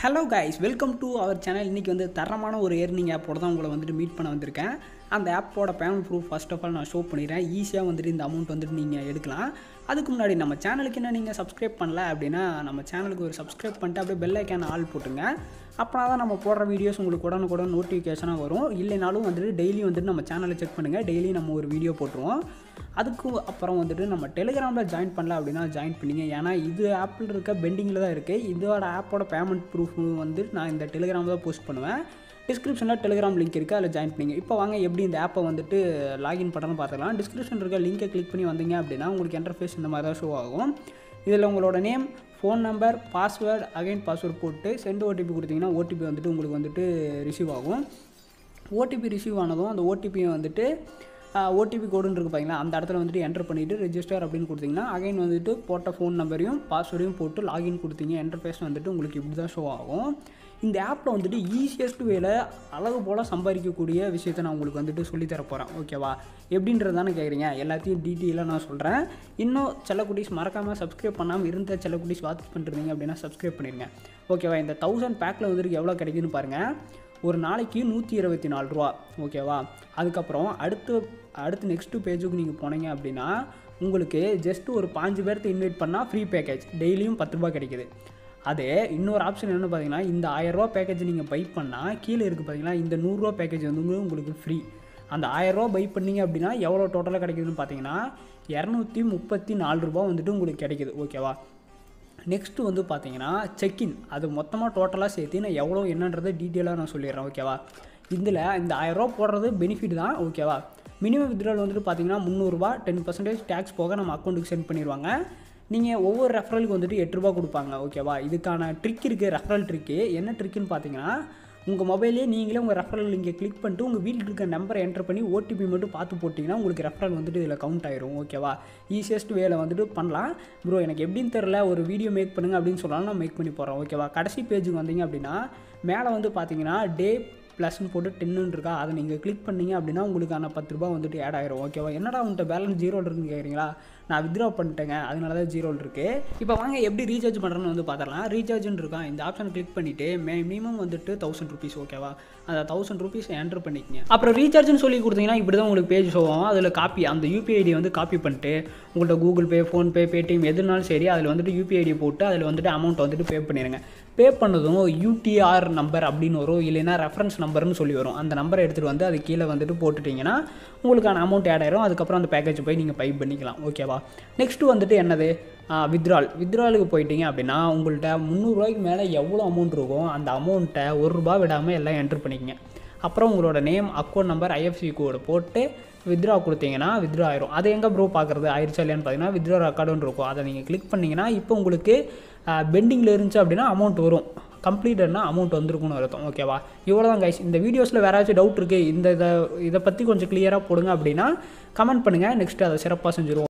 hello guys welcome to our channel இன்றைக்கி வந்து தரமான ஒரு ஏர்னிங் ஆப்போட தான் உங்களை வந்துட்டு மீட் பண்ண வந்திருக்கேன் அந்த ஆப்போட payment proof first of all நான் ஷோ பண்ணிடுறேன் ஈஸியாக வந்துட்டு இந்த அமௌண்ட் வந்துட்டு நீங்கள் எடுக்கலாம் அதுக்கு முன்னாடி நம்ம சேனலுக்கு என்ன நீங்கள் சப்ஸ்கிரைப் பண்ணல அப்படின்னா நம்ம சேனலுக்கு ஒரு சப்ஸ்கிரைப் பண்ணிட்டு அப்படியே பெல் ஐக்கான ஆள் போட்டுங்க அப்போனா தான் நம்ம போடுற வீடியோஸ் உங்களுக்கு உடனுக்குடன் நோட்டிஃபிகேஷனாக வரும் இல்லைனாலும் வந்துட்டு டெய்லி வந்துட்டு நம்ம சேனலை செக் பண்ணுங்கள் டெய்லி நம்ம ஒரு வீடியோ போட்டுருவோம் அதுக்கு அப்புறம் வந்துட்டு நம்ம டெலிகிராமில் ஜாயின் பண்ணல அப்படின்னா ஜாயின் பண்ணிங்க ஏன்னா இது ஆப்பில் இருக்க பெண்டிங்கில் தான் இருக்குது இதோட ஆப்போட பேமெண்ட் ப்ரூஃப் வந்து நான் இந்த டெலிகிராமில் தான் போஸ்ட் பண்ணுவேன் டிஸ்கிரிப்ஷனில் டெலிகிராம் லிங்க் இருக்குது அதில் ஜாயின் பண்ணிங்க இப்போ வாங்க எப்படி இந்த ஆப்பை வந்துட்டு லாகின் பண்ணணும்னு பார்த்துக்கலாம் டிஸ்கிரிப்ஷன் இருக்க லிங்கை கிளிக் பண்ணி வந்தீங்க அப்படின்னா உங்களுக்கு இன்டர்ஃபேஸ் இந்த மாதிரி தான் ஷோ ஆகும் இதில் உங்களோட name phone number password again password போட்டு சென்ட் ஓடிபி கொடுத்தீங்கன்னா ஓடிபி வந்துட்டு உங்களுக்கு வந்துட்டு ரிசீவ் ஆகும் ஓடிபி ரிசீவ் ஆனதும் அந்த ஓடிபியை வந்துட்டு ஓடிபி கோடுன்னு இருக்கு பார்த்தீங்களா அந்த இடத்துல வந்துட்டு என்டர் பண்ணிவிட்டு ரெஜிஸ்டர் அப்படின்னு கொடுத்தீங்கன்னா அகைன் வந்துட்டு போட்ட ஃபோன் நம்பரையும் பாஸ்வேர்டையும் போட்டு லாகின் கொடுத்தீங்க என்டர்ஃபேஸ் வந்துட்டு உங்களுக்கு இப்படி தான் ஷோ ஆகும் இந்த ஆப்பில் வந்துட்டு ஈஸியஸ்ட் வேல அழகு போல் சம்பாதிக்கக்கூடிய விஷயத்தை நான் உங்களுக்கு வந்துட்டு சொல்லித்தர போகிறேன் ஓகேவா எப்படின்றது தானே கேட்குறீங்க எல்லாத்தையும் டீட்டெயிலாக நான் சொல்கிறேன் இன்னும் செல்லக்குட்டீஸ் மறக்காமல் சப்ஸ்கிரைப் பண்ணாமல் இருந்த செல்லக்குட்டீஸ் வாட்ச் பண்ணுறீங்க அப்படின்னா சப்ஸ்கிரைப் பண்ணிடுங்க ஓகேவா இந்த தௌசண்ட் பேக்கில் வந்துட்டு எவ்வளோ கிடைக்குதுன்னு பாருங்கள் ஒரு நாளைக்கு நூற்றி இருபத்தி நாலு ரூபா ஓகேவா அதுக்கப்புறம் அடுத்து அடுத்து நெக்ஸ்ட்டு பேஜுக்கு நீங்கள் போனீங்க அப்படின்னா உங்களுக்கு ஜஸ்ட் ஒரு பாஞ்சு பேர்த்து இன்வைட் பண்ணால் ஃப்ரீ பேக்கேஜ் டெய்லியும் பத்து ரூபா கிடைக்குது அதே இன்னொரு ஆப்ஷன் என்ன பார்த்தீங்கன்னா இந்த ஆயிரரூவா பேக்கேஜ் நீங்கள் பை பண்ணால் கீழே இருக்குது பார்த்தீங்கன்னா இந்த நூறுரூவா பேக்கேஜ் வந்து உங்களுக்கு ஃப்ரீ அந்த ஆயிரரூவா பை பண்ணீங்க அப்படின்னா எவ்வளோ டோட்டலாக கிடைக்குதுன்னு பார்த்தீங்கன்னா இரநூத்தி முப்பத்தி நாலு ரூபா வந்துட்டு உங்களுக்கு கிடைக்குது ஓகேவா நெக்ஸ்ட்டு வந்து பார்த்தீங்கன்னா செக்இன் அது மொத்தமாக டோட்டலாக சேர்த்து நான் எவ்வளோ என்னன்றதை டீட்டெயிலாக நான் சொல்லிடுறேன் ஓகேவா இதில் இந்த ஆயிரரூவா போடுறது பெனிஃபிட் தான் ஓகேவா மினிமம் வித்ட்ரால் வந்துட்டு பார்த்தீங்கன்னா முந்நூறுரூவா டென் பர்சன்டேஜ் டேக்ஸ் போக நம்ம அக்கௌண்ட்டுக்கு சென்ட் பண்ணிடுவாங்க நீங்கள் ஒவ்வொரு ரெஃபரலுக்கு வந்துட்டு எட்டு ரூபா கொடுப்பாங்க ஓகேவா இதுக்கான ட்ரிக் இருக்குது ரெஃபரல் ட்ரிக்கு என்ன ட்ரிக்குன்னு பார்த்தீங்கன்னா உங்கள் மொபைலே நீங்களே உங்கள் ரெஃபரல் இங்கே கிளிக் பண்ணிட்டு உங்கள் வீட்டில் இருக்க நம்பரை என்டர் பண்ணி ஓடிபி மட்டும் பார்த்து போட்டிங்கன்னா உங்களுக்கு ரெஃபரல் வந்துட்டு இதில் கவுண்ட் ஆயிரும் ஓகேவா ஈஸியஸ்ட் வேலை வந்துட்டு பண்ணலாம் ப்ரோ எனக்கு எப்படின்னு தெரில ஒரு வீடியோ மேக் பண்ணுங்கள் அப்படின்னு சொன்னாலும் நான் மேக் பண்ணி போகிறேன் ஓகேவா கடைசி பேஜுக்கு வந்தீங்க அப்படின்னா மேலே வந்து பார்த்தீங்கன்னா டே ப்ளஸ்னு போட்டு டென்னு இருக்கா அதை நீங்கள் கிளிக் பண்ணீங்க அப்படின்னா உங்களுக்கான பத்து ரூபா வந்துட்டு ஆட் ஆயிரும் ஓகேவா என்னடா உங்கள்கிட்ட பேலன்ஸ் ஜீரோவில் இருக்குன்னு கேட்குறீங்களா நான் வித்ட்ரா பண்ணிட்டேங்க அதனால தான் ஜீரோவில் இருக்குது இப்போ வாங்க எப்படி ரீசார்ஜ் பண்ணுறேன்னு வந்து பார்த்துடலாம் ரீசார்ஜ்னு இருக்கான் இந்த ஆப்ஷன் கிளிக் பண்ணிவிட்டு மே மினிமம் வந்துட்டு தௌசண்ட் ருபீஸ் ஓகேவா அந்த தௌசண்ட் ருபீஸ் என்டர் பண்ணிக்கங்க அப்புறம் ரீசார்ஜ்னு சொல்லி கொடுத்தீங்கன்னா இப்படி தான் உங்களுக்கு பேஜ் ஷோ ஆகும் அதில் காப்பி அந்த யூபிஐ ஐடி வந்து காப்பி பண்ணிட்டு உங்கள்கிட்ட கூகுள் பே ஃபோன்பே பேடிஎம் எதுனாலும் சரி அதில் வந்துட்டு யூபிஐ ஐடி போட்டு அதில் வந்துட்டு அமௌண்ட் வந்துட்டு பே பண்ணிடுங்க பே பண்ணதும் யூடிஆர் நம்பர் அப்படின்னு வரும் இல்லைன்னா ரெஃபரன்ஸ் நம்பர்னு சொல்லி வரும் அந்த நம்பரை எடுத்துகிட்டு வந்து அது கீழே வந்துட்டு போட்டுட்டிங்கன்னா உங்களுக்கான அமௌண்ட் ஆட் ஆயிரும் அதுக்கப்புறம் அந்த பேக்கேஜ் போய் நீங்கள் பை பண்ணிக்கலாம் ஓகேவா நெக்ஸ்ட்டு வந்துட்டு என்னது வித்ட்ரால் வித்ட்ராலுக்கு போயிட்டீங்க அப்படின்னா உங்கள்கிட்ட முந்நூறுரூவாய்க்கு மேலே எவ்வளோ அமௌண்ட் இருக்கும் அந்த அமௌண்ட்டை ஒரு ரூபா விடாமல் எல்லாம் என்ட்ரு பண்ணிக்கங்க அப்புறம் உங்களோட name account number IFC code போட்டு வித்ட்ரா கொடுத்தீங்கன்னா வித்ட்ரா ஆயிரும் அது எங்கே ப்ரோ பார்க்குறது ஆயிடுச்சா இல்லையான்னு பார்த்தீங்கன்னா வித்ட்ரா ரெக்கார்டுன்னு இருக்கும் அதை நீங்கள் கிளிக் பண்ணிங்கன்னா இப்போ உங்களுக்கு பெண்டிங்கில் இருந்துச்சு அப்படின்னா அமௌண்ட் வரும் கம்ப்ளீட்டட்னா அமௌண்ட் வந்துருக்குன்னு அர்த்தம் ஓகேவா இவ்வளோ தான் கைஸ் இந்த வீடியோஸில் வேறு ஏதாச்சும் டவுட் இருக்குது இந்த இதை இதை பற்றி கொஞ்சம் கிளியராக போடுங்க அப்படின்னா கமெண்ட் பண்ணுங்கள் நெக்ஸ்ட்டு அதை சிறப்பாக செஞ்சுருவோம்